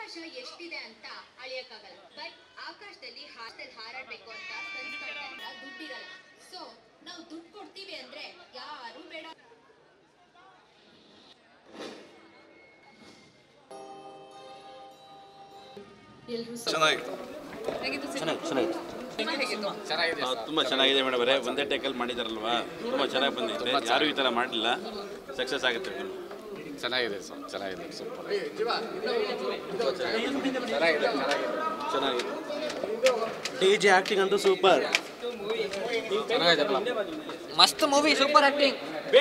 ಆಕಾಶ ಎಷ್ಟಿದೆ ಅಂತ ಅಳಿಯಕ್ಕಾಗಲ್ಲ ಬಟ್ ಆಕಾಶದಲ್ಲಿ ಹಾರಲ್ಲಿ ಹಾರಾಡ್ಬೇಕು ಅಂತ ಕನ್ಸ್ಕೊಂಡಾಗ ದುಡ್ಡಿರಲ್ಲ ಸೊ ನಾವು ದುಡ್ಡು ಕೊಡ್ತೀವಿ ಅಂದ್ರೆ ಯಾರು ಬೇಡ ಚೆನ್ನಾಗಿತ್ತು ತುಂಬ ಚೆನ್ನಾಗಿದೆ ಮೇಡಮ್ ಅವರೇ ಒಂದೇ ಟೇಕಲ್ಲಿ ಮಾಡಿದಾರಲ್ವಾ ತುಂಬ ಚೆನ್ನಾಗಿ ಬಂದೈತೆ ಯಾರೂ ಈ ಥರ ಮಾಡಲಿಲ್ಲ ಸಕ್ಸಸ್ ಆಗುತ್ತೆ film. ಚೆನ್ನಾಗಿದೆ ಸರ್ ಚೆನ್ನಾಗಿದೆ ಸೂಪರ್ ಚೆನ್ನಾಗಿದೆ ಡಿ ಜೆ ಆಕ್ಟಿಂಗ್ ಅಂತೂ ಸೂಪರ್ ಚೆನ್ನಾಗಿದೆ ಮಸ್ತ್ ಮೂವಿ ಸೂಪರ್ ಆಕ್ಟಿಂಗ್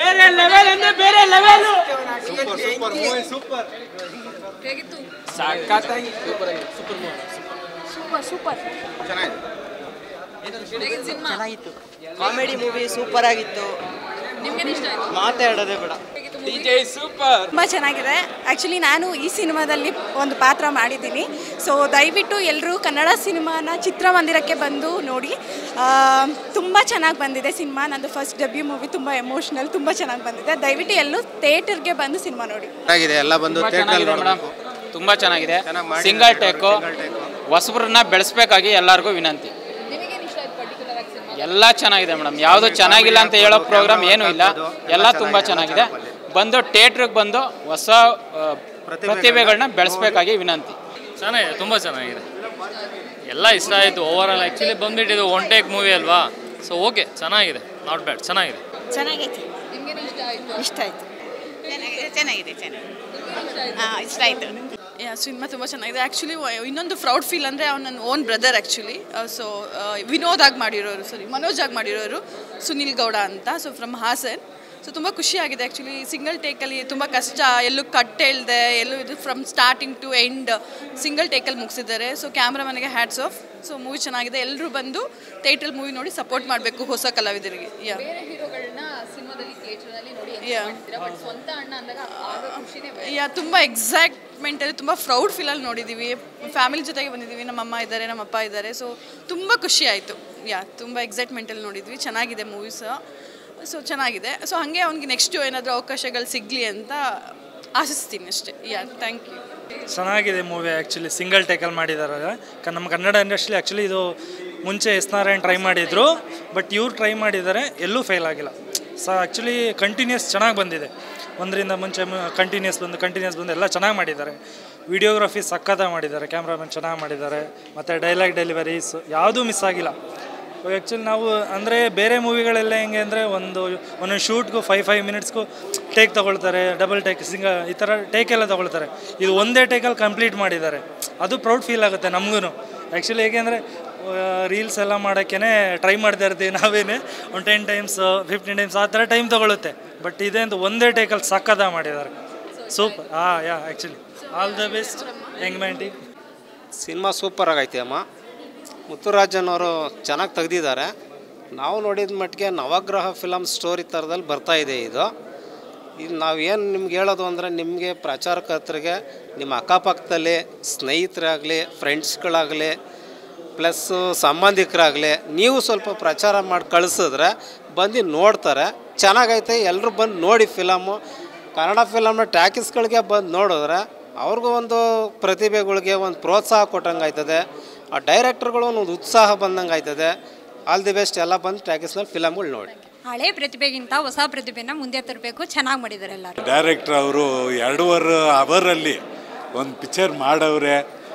ಚೆನ್ನಾಗಿತ್ತು ಕಾಮಿಡಿ ಮೂವಿ ಸೂಪರ್ ಆಗಿತ್ತು ಮಾತಾಡೋದೇ ಬೇಡ ತುಂಬ ಚೆನ್ನಾಗಿದೆ ಆ್ಯಕ್ಚುಲಿ ನಾನು ಈ ಸಿನಿಮಾದಲ್ಲಿ ಒಂದು ಪಾತ್ರ ಮಾಡಿದ್ದೀನಿ ಸೊ ದಯವಿಟ್ಟು ಎಲ್ಲರೂ ಕನ್ನಡ ಸಿನಿಮಾನ ಚಿತ್ರಮಂದಿರಕ್ಕೆ ಬಂದು ನೋಡಿ ತುಂಬ ಚೆನ್ನಾಗಿ ಬಂದಿದೆ ಸಿನಿಮಾ ನಂದು ಫಸ್ಟ್ ಡೆಬ್ಯೂ ಮೂವಿ ತುಂಬ ಎಮೋಷ್ನಲ್ ತುಂಬ ಚೆನ್ನಾಗಿ ಬಂದಿದೆ ದಯವಿಟ್ಟು ಎಲ್ಲರೂ ಥಿಯೇಟರ್ಗೆ ಬಂದು ಸಿನಿಮಾ ನೋಡಿ ಚೆನ್ನಾಗಿದೆ ಎಲ್ಲ ಬಂದು ಥಿಯೇಟ್ರಲ್ಲಿ ಮೇಡಮ್ ತುಂಬಾ ಚೆನ್ನಾಗಿದೆ ಸಿಂಗಲ್ ಟೇಕು ಹೊಸಬ್ರನ್ನ ಬೆಳೆಸ್ಬೇಕಾಗಿ ಎಲ್ಲರಿಗೂ ವಿನಂತಿ ಎಲ್ಲ ಚೆನ್ನಾಗಿದೆ ಮೇಡಮ್ ಯಾವುದು ಚೆನ್ನಾಗಿಲ್ಲ ಅಂತ ಹೇಳೋ ಪ್ರೋಗ್ರಾಮ್ ಏನೂ ಇಲ್ಲ ಎಲ್ಲ ತುಂಬಾ ಚೆನ್ನಾಗಿದೆ ಬಂದು ಥಿಯೇಟ್ರಿಗೆ ಬಂದು ಹೊಸ ಆ, ಪ್ರತಿಭೆಗಳನ್ನ ಬೆಳೆಸ್ಬೇಕಾಗಿ ವಿನಂತಿ ಚೆನ್ನಾಗಿದೆ ತುಂಬ ಚೆನ್ನಾಗಿದೆ ಎಲ್ಲ ಇಷ್ಟ ಆಯಿತು ಓವರ್ ಆಲ್ ಆ್ಯಕ್ಚುಲಿ ಬಂದ್ಬಿಟ್ಟು ಇದು ಒನ್ ಟೇಕ್ ಮೂವಿ ಅಲ್ವಾ ಸೊ ಓಕೆ ಚೆನ್ನಾಗಿದೆ ನಾಟ್ ಬ್ಯಾಡ್ ಚೆನ್ನಾಗಿದೆ ಚೆನ್ನಾಗೈತೆ ಇಷ್ಟ ಆಯಿತು ಚೆನ್ನಾಗಿದೆ ಚೆನ್ನಾಗಿದೆ ಹಾಂ ಇಷ್ಟ ಆಯಿತು ಸಿನಿಮಾ ತುಂಬ ಚೆನ್ನಾಗಿದೆ ಆ್ಯಕ್ಚುಲಿ ಇನ್ನೊಂದು ಪ್ರೌಡ್ ಫೀಲ್ ಅಂದರೆ ಅವ್ನು ನನ್ನ own brother actually so Vinod ಆಗಿ ಮಾಡಿರೋರು ಸಾರಿ ಮನೋಜ್ ಆಗಿ ಮಾಡಿರೋರು ಸುನಿಲ್ ಗೌಡ ಅಂತ ಸೊ ಫ್ರಮ್ ಹಾಸನ್ ಸೊ ತುಂಬ ಖುಷಿಯಾಗಿದೆ ಆ್ಯಕ್ಚುಲಿ ಸಿಂಗಲ್ ಟೇಕಲ್ಲಿ ತುಂಬ ಕಷ್ಟ ಎಲ್ಲೂ ಕಟ್ ಹೇಳ್ದೆ ಎಲ್ಲೂ ಇದು from starting to end single ಟೇಕಲ್ಲಿ ಮುಗಿಸಿದ್ದಾರೆ ಸೊ ಕ್ಯಾಮ್ರಾಮನ್ಗೆ ಹ್ಯಾಟ್ಸ್ ಆಫ್ ಸೊ ಮೂವಿ ಚೆನ್ನಾಗಿದೆ ಎಲ್ಲರೂ ಬಂದು ಥಿಯೇಟ್ರಲ್ಲಿ ಮೂವಿ ನೋಡಿ ಸಪೋರ್ಟ್ ಮಾಡಬೇಕು ಹೊಸ ಕಲಾವಿದರಿಗೆ ಯಾ ಹೀರೋಗಳನ್ನ ಸಿನಿಮಾದಲ್ಲಿ ಥಿಯೇಟರ್ನಲ್ಲಿ ನೋಡಿ ಯಾ ಬಟ್ ಸ್ವಂತ ಅಣ್ಣ ಅಂದಾಗ ಆಗ ಖುಷಿನೇ ಬೇರೆ. ಯಾ ತುಂಬ ಎಕ್ಸೈಟ್ಮೆಂಟಲ್ಲಿ ತುಂಬ ಪ್ರೌಡ್ ಫೀಲಲ್ಲಿ ನೋಡಿದ್ದೀವಿ ಫ್ಯಾಮಿಲಿ ಜೊತೆಗೆ ಬಂದಿದ್ದೀವಿ ನಮ್ಮ ಅಮ್ಮ ಇದ್ದಾರೆ ನಮ್ಮ ಅಪ್ಪ ಇದ್ದಾರೆ ಸೊ ತುಂಬ ಖುಷಿ ಆಯಿತು ಯಾ ತುಂಬ ಎಕ್ಸೈಟ್ಮೆಂಟಲ್ಲಿ ನೋಡಿದ್ವಿ ಚೆನ್ನಾಗಿದೆ ಮೂವೀಸ್ ಸೊ ಚೆನ್ನಾಗಿದೆ ಸೊ ಹಾಗೆ ಅವ್ನಿಗೆ ನೆಕ್ಸ್ಟು ಏನಾದರೂ ಅವಕಾಶಗಳು ಸಿಗಲಿ ಅಂತ ಆಶಿಸ್ತೀನಿ ಅಷ್ಟೇ ಯಾ ಥ್ಯಾಂಕ್ ಯು ಚೆನ್ನಾಗಿದೆ ಮೂವಿ ಆ್ಯಕ್ಚುಲಿ ಸಿಂಗಲ್ ಟೇಕಲ್ಲಿ ಮಾಡಿದ್ದಾರೆ ಕ- ನಮ್ಮ ಕನ್ನಡ ಇಂಡಸ್ಟ್ರಿ ಆ್ಯಕ್ಚುಲಿ ಇದು ಮುಂಚೆ ಎಸ್ ನಾರಾಯಣ್ ಟ್ರೈ ಮಾಡಿದರು ಬಟ್ ಇವ್ರು ಟ್ರೈ ಮಾಡಿದ್ದಾರೆ ಎಲ್ಲೂ ಫೇಲ್ ಆಗಿಲ್ಲ ಸೊ ಆ್ಯಕ್ಚುಲಿ ಕಂಟಿನ್ಯೂಸ್ ಚೆನ್ನಾಗಿ ಬಂದಿದೆ ಒಂದರಿಂದ ಮುಂಚೆ ಕಂಟಿನ್ಯೂಸ್ ಬಂದು ಕಂಟಿನ್ಯೂಸ್ ಬಂದು ಎಲ್ಲ ಚೆನ್ನಾಗಿ ಮಾಡಿದ್ದಾರೆ ವಿಡಿಯೋಗ್ರಫಿ ಸಕ್ಕತ್ತಾಗಿ ಮಾಡಿದ್ದಾರೆ ಕ್ಯಾಮ್ರಾಮನ್ ಚೆನ್ನಾಗಿ ಮಾಡಿದ್ದಾರೆ ಮತ್ತು ಡೈಲಾಗ್ ಡೆಲಿವರೀಸ್ ಯಾವುದೂ ಮಿಸ್ ಆಗಿಲ್ಲ ಆ್ಯಕ್ಚುಲಿ ನಾವು ಅಂದರೆ ಬೇರೆ ಮೂವಿಗಳೆಲ್ಲ ಹೆಂಗೆ ಅಂದರೆ ಒಂದು ಒಂದೊಂದು ಶೂಟ್ಗೂ ಫೈವ್ ಫೈವ್ ಮಿನಿಟ್ಸ್ಗೂ ಟೇಕ್ ತೊಗೊಳ್ತಾರೆ ಡಬಲ್ ಟೇಕ್ ಸಿಂಗ ಈ ಥರ ಟೇಕ್ ಎಲ್ಲ ತೊಗೊಳ್ತಾರೆ ಇದು ಒಂದೇ ಟೇಕಲ್ಲಿ ಕಂಪ್ಲೀಟ್ ಮಾಡಿದ್ದಾರೆ ಅದು ಪ್ರೌಡ್ ಫೀಲ್ ಆಗುತ್ತೆ ನಮಗೂ ಆ್ಯಕ್ಚುಲಿ ಹೇಗೆಂದರೆ ರೀಲ್ಸ್ ಎಲ್ಲ ಮಾಡೋಕ್ಕೇ ಟ್ರೈ ಮಾಡ್ತಾ ಇರ್ತೀವಿ ನಾವೇನೆ ಒಂದು ಟೆನ್ ಟೈಮ್ಸ್ ಫಿಫ್ಟೀನ್ ಟೈಮ್ಸ್ ಆ ಥರ ಟೈಮ್ ತೊಗೊಳುತ್ತೆ ಬಟ್ ಇದೇಂತ ಒಂದೇ ಟೇಕಲ್ಲಿ ಸಕ್ಕದ ಮಾಡಿದ್ದಾರೆ ಸೂಪರ್ ಹಾಂ yeah actually all the best young man team cinema super ಆಗೈತೆ ಅಮ್ಮ ಮುತ್ತುರಾಜನ್ ಅವರು ಚೆನ್ನಾಗಿ ತೆಗ್ದಿದ್ದಾರೆ ನಾವು ನೋಡಿದ ಮಟ್ಟಿಗೆ ನವಗ್ರಹ ಫಿಲಮ್ ಸ್ಟೋರಿ ಥರದಲ್ಲಿ ಬರ್ತಾ ಇದೆ ಇದು ಇದು ನಾವೇನು ನಿಮ್ಗೆ ಹೇಳೋದು ಅಂದರೆ ನಿಮಗೆ ಪ್ರಚಾರಕರ್ತರಿಗೆ ನಿಮ್ಮ ಅಕ್ಕಪಕ್ಕದಲ್ಲಿ ಸ್ನೇಹಿತರಾಗಲಿ ಫ್ರೆಂಡ್ಸ್ಗಳಾಗಲಿ ಪ್ಲಸ್ಸು ಸಂಬಂಧಿಕರಾಗಲಿ ನೀವು ಸ್ವಲ್ಪ ಪ್ರಚಾರ ಮಾಡಿ ಕಳಿಸಿದ್ರೆ ಬಂದು ನೋಡ್ತಾರೆ ಚೆನ್ನಾಗೈತೆ ಎಲ್ಲರೂ ಬಂದು ನೋಡಿ ಫಿಲಮು ಕನ್ನಡ ಫಿಲಮ್ನ ಟ್ಯಾಕಿಸ್ಗಳಿಗೆ ಬಂದು ನೋಡಿದ್ರೆ ಅವ್ರಿಗೂ ಒಂದು ಪ್ರತಿಭೆಗಳಿಗೆ ಒಂದು ಪ್ರೋತ್ಸಾಹ ಕೊಟ್ಟಂಗೆ ಆಯ್ತದೆ ಆ ಡೈರೆಕ್ಟರ್ಗಳು ಒಂದು ಉತ್ಸಾಹ ಬಂದಂಗೆ ಆಯ್ತದೆ ಆಲ್ ದಿ ಬೆಸ್ಟ್ ಎಲ್ಲ ಬಂದು ಟ್ಯಾಕಿಸ್ನಲ್ಲಿ ಫಿಲಮ್ಗಳು ನೋಡಿ ಹಳೆ ಪ್ರತಿಭೆಗಿಂತ ಹೊಸ ಪ್ರತಿಭೆನ ಮುಂದೆ ತರಬೇಕು ಚೆನ್ನಾಗಿ ಮಾಡಿದ್ದಾರೆ ಎಲ್ಲರೂ ಡೈರೆಕ್ಟ್ರ್ ಅವರು ಎರಡೂವರೆ ಅವರಲ್ಲಿ ಒಂದು ಪಿಕ್ಚರ್ ಮಾಡವ್ರೆ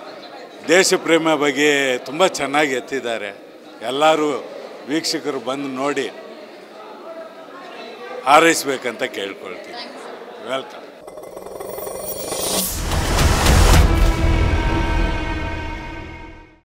ದೇಶ ಪ್ರೇಮ ಬಗ್ಗೆ ತುಂಬ ಚೆನ್ನಾಗಿ ಎತ್ತಿದ್ದಾರೆ ಎಲ್ಲರೂ ವೀಕ್ಷಕರು ಬಂದು ನೋಡಿ ಹಾರೈಸ್ಬೇಕಂತ ಕೇಳ್ಕೊಳ್ತೀನಿ ವೆಲ್ಕಮ್